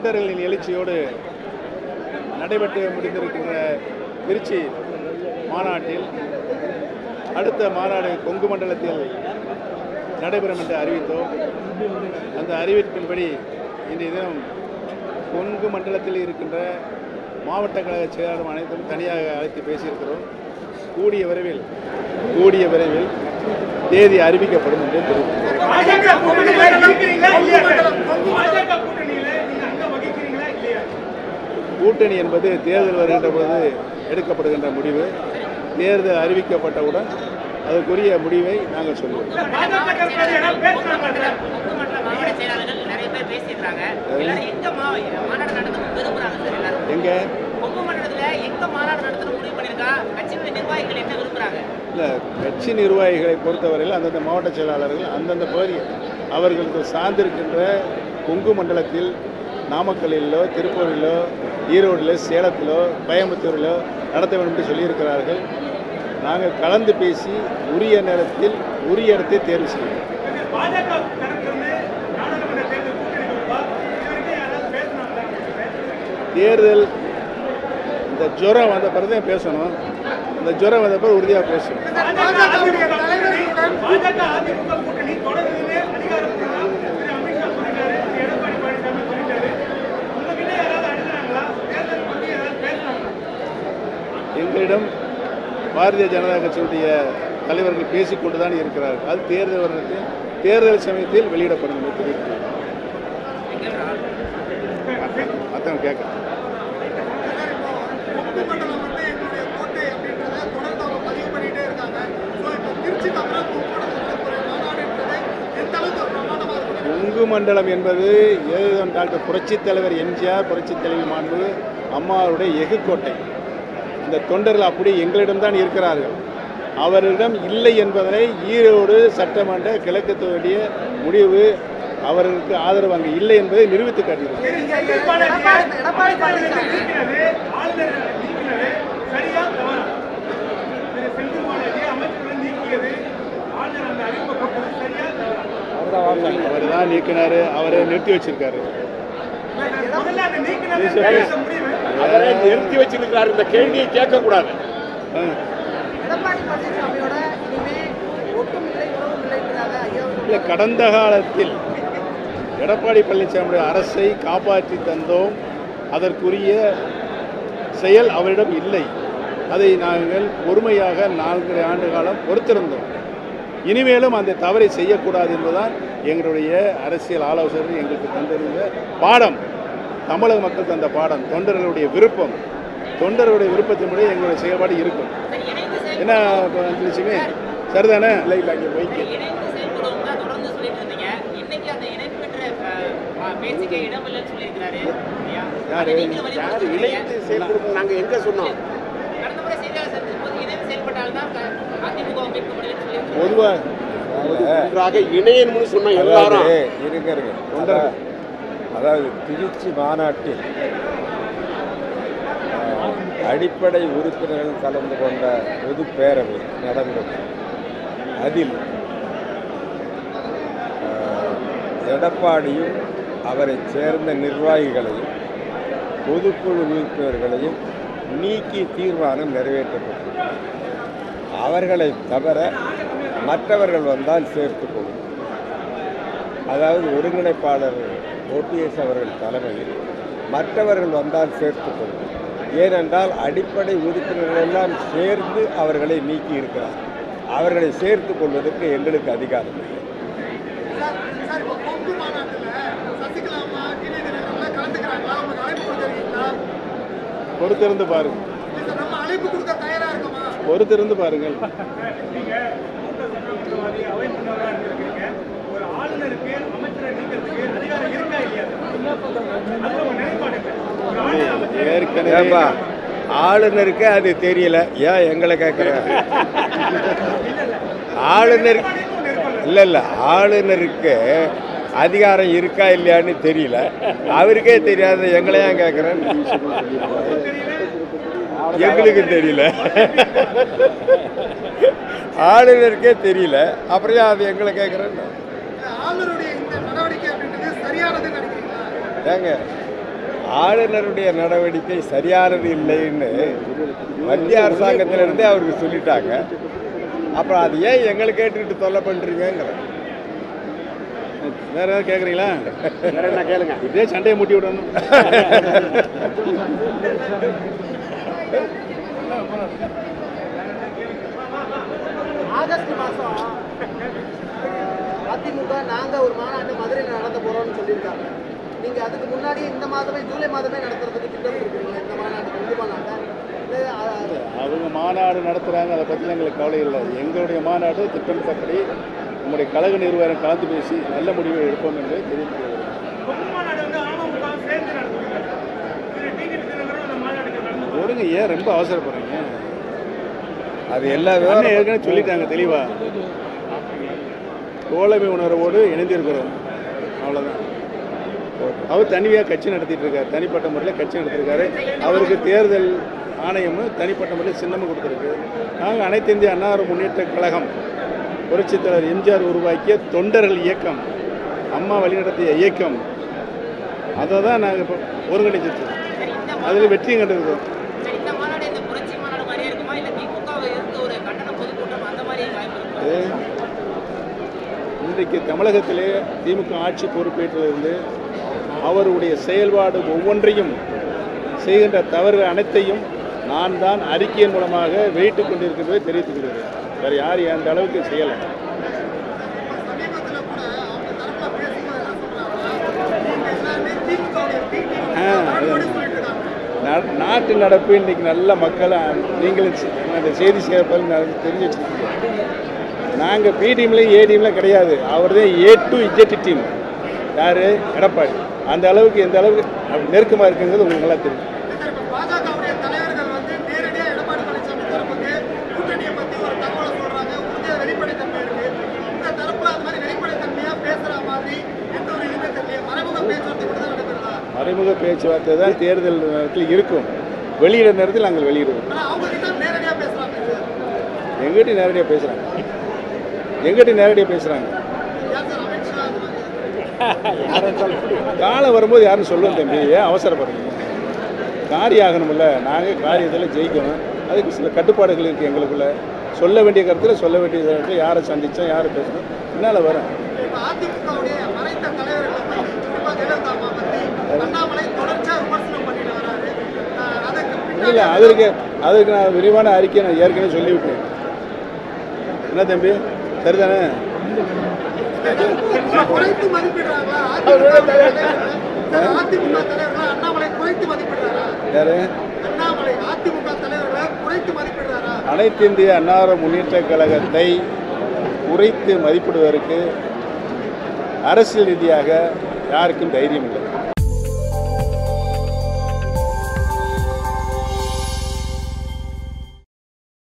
தொண்டர்களின் எழுச்சியோடு நடைபெற்று முடிந்திருக்கின்ற திருச்சி மாநாட்டில் அடுத்த மாநாடு கொங்கு மண்டலத்தில் நடைபெறும் என்று அறிவித்தோம் அந்த அறிவிப்பின்படி இன்றைய தினம் கொங்கு மண்டலத்தில் இருக்கின்ற மாவட்ட கழக செயலாளர் அனைத்தும் தனியாக அழைத்து பேசியிருக்கிறோம் கூடிய விரைவில் கூடிய விரைவில் தேதி அறிவிக்கப்படும் என்று தெரிவிக்கிறோம் பாஜக கூட்டணியில இருக்கிறீங்களா இல்லையா சார்? பாஜக கூட்டணியில நீங்க அங்க வகிக்கிறீங்களா இல்லையா கூட்டணி என்பது தேர்தல் வருகின்ற போது எடுக்கப்படுகின்ற முடிவு தேர்தல் அறிவிக்கப்பட்டவுடன் அதற்குரிய முடிவை நாங்கள் சொல்லுவோம் இல்ல பாஜக தரப்புல யாராவது பேசுறாங்களா சார்? ஒட்டுமொத்த மாவட்ட செயலாளர்கள் நிறைய பேர் பேசியிருக்காங்க எல்லாரும் எங்க மா- மாநாடு நடத்த விரும்புறாங்க சார் எல்லாரும் எங்கே கொங்கு மண்டலத்துல எங்க மாநாடு நடத்தணும் முடிவு பண்ணிருக்கா கட்சியினுடைய நிர்வாகிகள் என்ன விரும்புறாங்க இல்லை கட்சி நிர்வாகிகளை பொறுத்தவரையில் அந்தந்த மாவட்ட செயலாளர்கள் அந்தந்த பகுதி அவர்களுக்கு சார்ந்திருக்கின்ற கொங்கு மண்டலத்தில் நாமக்கல்லிலோ திருப்பூரிலோ ஈரோடிலோ சேலத்திலோ கோயம்புத்தூரிலோ நடத்த வேண்டும் என்று சொல்லியிருக்கிறார்கள் நாங்கள் கலந்து பேசி உரிய நேரத்தில் உரிய இடத்தை தேர்வு செய்வோம் இது பாஜக தரப்புல இருந்து நாடாளுமன்ற தேர்தல் கூட்டணி கொடுப்பா இது வரைக்கும் யாராவது பேசுனாங்களா தேர்தல் இந்த ஜுரம் வந்த பிறகு தான் பேசணும் இந்த ஜுரம் வந்த பிறகு உறுதியாக பேசணும் பாஜக அதிமுக கூட்டணி பாஜக அதிமுக கூட்டணி தொடர்ந்து அதிகாரப்பூர்வமா திரு அமித்ஷா சொல்லிட்டாரு திரு எடப்பாடி பழனிசாமி சொல்லிட்டாரு உங்ககிட்ட யாராவது அனுப்புனாங்களா தேர்தல் பத்தி ஏதாவது பேசுனாங்களா எங்களிடம் பாரதிய ஜனதா கட்சியுடைய தலைவர்கள் பேசிக்கொண்டு தான் இருக்கிறார்கள் அது தேர்தல் வருடத்தில் தேர்தல் சமயத்தில் வெளியிடப்படும் என்று தெரிவிக்கிறேன் மற்றவங்க கேட்க கொங்கு மண்டலம் வந்து எங்களுடைய கோட்டை அப்படின்றத தொடர்ந்து அவங்க பதிவு பண்ணிட்டே இருக்காங்க ஸோ இப்போ திருச்சிக்கு அப்புறம் கொங்கோட நடக்கக்கூடிய மாநாடு என்பது எந்த அளவுக்கு ஒரு பிரமாண்டமாக இருக்கும் கொங்கு மண்டலம் என்பது ஏதோ டாக்டர் புரட்சித் தலைவர் எம்ஜிஆர் புரட்சித் தலைவி மாண்பு அம்மாவுடைய எகுக்கோட்டை இந்த தொண்டர்கள் அப்படி எங்களிடம்தான் இருக்கிறார்கள் அவர்களிடம் இல்லை என்பதனை ஈரோடு சட்டமன்ற கிழக்கு தொகுதிய முடிவு அவர்களுக்கு ஆதரவு அங்கு இல்லை என்பதை நிரூபித்து காட்டுகிறது செந்தில் பாலாஜியை எடப்பாடி பழனிசாமி நீக்கினது ஆளுநர் நீக்கினது சரியா தவறா திரு செந்தில் பாலாஜி அமைச்சர்கள் நீக்கியது ஆளுநர் அந்த அறிவிப்பை போட்டது சரியா தவறா அவர் தான் நீக்கினார் அவரை நிறுத்தி வச்சிருக்காரு முதல்ல அந்த நீக்கினது முடிவு அவரை நிறுத்தி வச்சிருக்கிறார் இந்த கேள்வியை கேட்கக்கூடாது ஆ. எடப்பாடி பழனிசாமியோட இனிமே ஒட்டும் இல்லை உறவும் இல்லைங்கிறாங்க ஐயா அவர்கள். இல்லை கடந்த காலத்தில் எடப்பாடி பழனிசாமியுடைய அரசை காப்பாற்றி தந்தோம் அதற்குரிய செயல் அவரிடம் இல்லை அதை நாங்கள் பொறுமையாக நான்கு ஆண்டு காலம் பொறுத்திருந்தோம் இனிமேலும் அந்த தவறை செய்யக்கூடாது என்பதுதான் எங்களுடைய அரசியல் ஆலோசகர்கள் எங்களுக்கு தந்திருந்த பாடம் தமிழக மக்கள் தந்த பாடம் தொண்டர்களுடைய விருப்பம் தொண்டர்களுடைய விருப்பத்தின்படி எங்களுடைய செயல்பாடு இருக்கும் சரி இணைந்து என்ன செயல்படுவோம் லட்சுமி சரிதானே இல்லை இல்லை அங்கே வைக்க இணைந்து செயல்படுவோம் தான் தொடர்ந்து சொல்லிட்டு இருந்தீங்க இன்னைக்கு அந்த இணைப்பு பெற்ற அஹ், அஹ், பேச்சுக்கே இடம் இல்லைன்னு சொல்லியிருக்கிறாரு இல்லையா? யாரு? அதை நீங்களும் யார் வலியுறுத்தி இணைந்து செயல்படும் நாங்க எங்க சொன்னோம் கடந்த முறை செய்தியாளர் சந்திக்கும் போது இணைந்து செயல்பட்டால்தான் க- அதிமுக மீட்க முடியும்னு சொல்லியிருக்கிறாரு பொதுவாக ஒன்றாக இணையன்னு சொன்ன எல்லாரும் அதாவது இருங்க இருங்க அதாவது அதாவது திருச்சி மாநாட்டில் அஹ், அடிப்படை உறுப்பினர்கள் கலந்து கொண்ட பொது பேரவை நடந்தது அதில் அஹ், எடப்பாடியும் அவரைச் சேர்ந்த நிர்வாகிகளையும் பொதுக்குழு உறுப்பினர்களையும் நீக்கி தீர்மானம் நிறைவேற்றப்பட்டது அவர்களை தவிர மற்றவர்கள் வந்தால் சேர்த்துக்கொள்ளும் அதாவது ஒருங்கிணைப்பாளர் ஓபிஎஸ் அவர்கள் தலைமையில் மற்றவர்கள் வந்தால் சேர்த்துக்கொள்ளும் ஏனென்றால் அடிப்படை உறுப்பினர்கள் எல்லாம் சேர்ந்து அவர்களை நீக்கி இருக்கிறார் அவர்களை சேர்த்துக் கொள்வதற்கு எங்களுக்கு அதிகாரம் இல்லை சார் சார் இப்போ கொங்கு மாநாட்டில் சசிகலா அம்மா டிடி தினகரன்லாம் கலந்துக்கிறாங்களா அவங்க அழைப்பு கொடுத்துருக்கீங்களா பொறுத்திருந்து பாருங்கள் இல்லை சார் நம்ம அழைப்பு கொடுக்க தயாராக இருக்கோமா பொறுத்திருந்து பாருங்கள் நீங்க மூத்த சட்டமன்றவாதி அவை முன்னவராக இருந்திருக்கீங்க ஒரு ஆளுநருக்கு அமைச்சரை நீக்கிறதுக்கு அதிகாரம் இருக்கா இல்லையா அது உங்க நிலைப்பாடு என்ன? ஒரு ஆளுநர் அமைச்சர் ஏற்கனவே ஏப்பா ஆளுநருக்கு அது தெரியல ஏன் எங்களை கேட்குற ஆளுநர் இல்லை இல்லை ஆளுநருக்கு அதிகாரம் இருக்கா இல்லையான்னு தெரியல அவருக்கே தெரியாத எங்களை ஏன் கேட்குறேன் எங்களுக்கு தெரியல ஆளுநருக்கே தெரியல அப்புறம் ஏன் அது எங்களை கேட்குறேன்னு இல்லை, ஆளுநருடைய இந்த நடவடிக்கை அப்படின்றது சரியானதுன்னு நினைக்கிறீங்களா ஏங்க ஆளுநருடைய நடவடிக்கை சரியானது இல்லைன்னு மத்திய அரசாங்கத்திலிருந்தே அவருக்கு சொல்லிட்டாங்க அப்புறம் அது ஏன் எங்களை கேட்டுக்கிட்டு தொல்லை பண்ணுறீங்கிற வேற ஏதாவது கேட்குறீங்களா வேற என்ன கேளுங்க இதே சண்டையை முட்டி விடணும் ஆகஸ்ட் மாதம் அதிமுக நாங்கள் ஒரு மாநாடு மதுரையில் நடத்த போகிறோம்னு சொல்லியிருக்காங்க நீங்கள் அதுக்கு முன்னாடி இந்த மாதமே ஜூலை மாதமே நடத்துறதுக்கு திட்டம் இருக்கிறீங்க இந்த மாநாடு ரெண்டு மாநாட்டை இல்லை அஹ், அவங்க மாநாடு நடத்துகிறாங்க அதை பற்றி எங்களுக்கு கவலை இல்லை எங்களுடைய மாநாடு திட்டமிட்டபடி நம்முடைய கழக நிர்வாகம் கலந்து பேசி நல்ல முடிவை எடுப்போம் என்று தெரிவித்துள்ளது பொது மாநாடு வந்து அமமுக சேர்ந்து நடத்துவீங்க திரு டிடிவி தினகரன் அந்த மாநாடுக்கு நடந்து ஒருங்க ஏன் ரொம்ப அவசரப்படுறீங்க அது எல்லா அண்ணன் விவரம் ஏற்கனவே சொல்லிட்டாங்க தெளிவா தோழமை உணர்வோடு இணைந்திருக்கிறோம் அவ்வளோதான் அவர் தனியாக கட்சி நடத்திட்டு இருக்காரு தனிப்பட்ட முறையில் கட்சி நடத்திருக்காரு அவருக்கு தேர்தல் ஆணையமும் தனிப்பட்ட முறையில் சின்னமும் கொடுத்துருக்கு நாங்கள் அனைத்து இந்திய அன்னார முன்னேற்ற கழகம் புரட்சித் தலைவர் எம்ஜிஆர் உருவாக்கிய தொண்டர்கள் இயக்கம் அம்மா வழிநடத்திய இயக்கம் அதை தான் நாங்கள் இப்போ ஒருங்கிணைச்சிட்டு சரி இந்த அதில் வெற்றியும் கண்டிருக்கோம் சரி இந்த மாநாடு இந்த புரட்சி மாநாடு மாதிரியே இருக்குமா இல்ல திமுகவை எதிர்த்து ஒரு கண்டன பொதுக்கூட்டம் அந்த மாதிரி வாய்ப்பு இருக்குமா அது இன்றைக்கு தமிழகத்திலே திமுக ஆட்சி பொறுப்பேற்றிலிருந்து அவருடைய செயல்பாடு ஒவ்வொன்றையும் செய்கின்ற தவறுகள் அனைத்தையும் நான் தான் அறிக்கையின் மூலமாக வெளியிட்டுக் கொண்டிருக்கிறதை தெரிவித்துக் கொள்கிறேன் வேறு யார் அந்த அளவுக்கு செய்யலை சமீபத்தில் கூட அவங்க தரப்புல பேசும்போது என்ன சொல்றாங்கன்னா நீங்க எல்லாருமே திமுகவுடைய பி டீம் ஆ, மறுபடியும் சொல்லிட்டு இருக்காங்க நா- நாட்டு நடப்பு இன்னைக்கு நல்ல மக்கள் நீங்களும் செ- அந்த செய்தி சேர்ப்பது தெரிஞ்சு வச்சுருக்கீங்க நாங்கள் பி டீம்லையும் ஏ டீம்லாம் கிடையாது அவர் தான் ஏ டு இஜெட் டீம் யார் எடப்பாடி அந்த அளவுக்கு எந்த அளவுக்கு நெருக்கமாக இருக்குங்கிறது உங்களுக்கு நல்லா தெரியும் சார், இப்ப பாஜகவுடைய தலைவர்கள் வந்து நேரடியா எடப்பாடி பழனிசாமி தரப்புக்கு கூட்டணியை பத்தி ஒரு தகவலை சொல்றாங்க உறுதியா வெளிப்படைத்தன்மை இருக்கு உங்க தரப்புல அது மாதிரி வெளிப்படைத்தன்மையா பேசுற மாதிரி எந்த ஒரு இதுவுமே தெரியல மறைமுக பேச்சுவார்த்தை கூட தான் நடைபெறுதா மறைமுக பேச்சுவார்த்தை தான் தேர்தல் நேரத்தில் இருக்கும் வெளியிட நேரத்தில் நாங்கள் வெளியிடுவோம் ஆனா அவங்க கிட்ட நேரடியா பேசுறாங்க சார். எங்கிட்ட நேரடியாக பேசுகிறாங்க எங்கிட்ட நேரடியாக பேசுகிறாங்க யார் சார் அமித்ஷா அந்த மாதிரி காலம் வரும்போது யாரும் சொல்லுவோம் தம்பி ஏன் அவசரப்படுறீங்க காரியம் ஆகணும்ல நாங்கள் காரியத்தில் ஜெயிக்கணும் அதுக்கு சில கட்டுப்பாடுகள் இருக்குது எங்களுக்குள்ள சொல்ல வேண்டிய கருத்தில் சொல்ல வேண்டிய இடத்துல யாரை சந்தித்தோம் யாரை பேசணும் பின்னால் வரேன் இப்ப அதிமுகவுடைய மறைந்த தலைவர்களை பத்தி குறிப்பா ஜெயலலிதா அம்மா பத்தி அண்ணாமலை தொடர்ச்சியா விமர்சனம் பண்ணிட்டு வராரு அஹ் அதுக்கு இல்லை பின்னாடி அதற்கு அதற்கு நான் விரிவான அறிக்கை நான் ஏற்கனவே சொல்லிவிட்டேன் என்ன தம்பி சரிதானே குறைத்து மதிப்பிடுறாங்களா அதிமுக தலைவர்கள் சார், அதிமுக தலைவர்களை அண்ணாமலை குறைத்து மதிப்பிடுறாரா யார் அண்ணாமலை அதிமுக தலைவர்களை குறைத்து மதிப்பிடுறாரா அனைத்து இந்திய அன்னார முன்னேற்ற கழகத்தை குறைத்து மதிப்பிடுவதற்கு அரசியல் ரீதியாக யாருக்கும் தைரியம் இல்லை